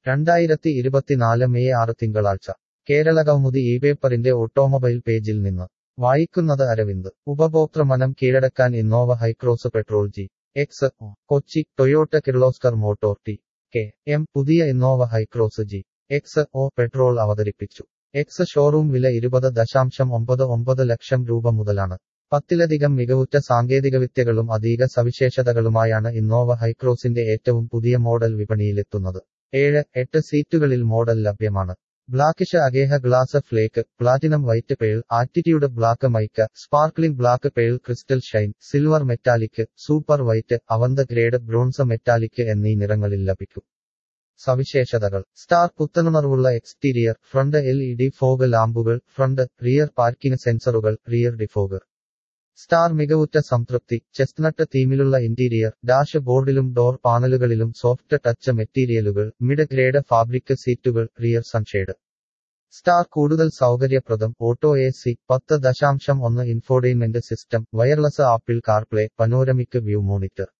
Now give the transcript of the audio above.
രണ്ടായിരത്തി ഇരുപത്തിനാല് മെയ് ആറ് തിങ്കളാഴ്ച കേരള കൗമുദി ഈ പേപ്പറിന്റെ ഓട്ടോമൊബൈൽ പേജിൽ നിന്ന് വായിക്കുന്നത് അരവിന്ദ് ഉപഭോക്തൃ മനം കീഴടക്കാൻ Innova Hycross petrol G X Kochi Toyota Kirloskar motor T K M പുതിയ Innova Hycross G X O petrol അവതരിപ്പിച്ചു എക്സ് ഷോറൂം വില ഇരുപത് ദശാംശം ഒമ്പത് ഒമ്പത് ലക്ഷം രൂപ മുതലാണ് പത്തിലധികം മികവുറ്റ സാങ്കേതികവിദ്യകളും അധിക സവിശേഷതകളുമായാണ് ഇന്നോവ ഹൈക്രോസിന്റെ ഏറ്റവും പുതിയ മോഡൽ വിപണിയിലെത്തുന്നത് ഏഴ് എട്ട് സീറ്റുകളിൽ മോഡൽ ലഭ്യമാണ് blackish Ageha glass flake platinum white pearl attitude black mica sparkling black pearl crystal shine silver metallic super white avant garde bronze metallic എന്നീ നിറങ്ങളിൽ ലഭിക്കും സവിശേഷതകൾ സ്റ്റാർ പുത്തനുണർവുള്ള exterior front L E D fog ലാമ്പുകൾ front rear parking സെൻസറുകൾ rear defogger star മികവുറ്റ സംതൃപ്തി chestnut തീമിലുള്ള ഇന്റീരിയർ ഡാഷ് ബോർഡിലും ഡോർ പാനലുകളിലും സോഫ്റ്റ് ടച്ച് മെറ്റീരിയലുകൾ മിഡ് ഗ്രേഡ് ഫാബ്രിക് സീറ്റുകൾ റിയർ സൺഷെയ്ഡ് സ്റ്റാർ കൂടുതൽ സൗകര്യപ്രദം ഓട്ടോ എ സി പത്ത് ദശാംശം ഒന്ന് infotainment system wireless Apple CarPlay panoramic view monitor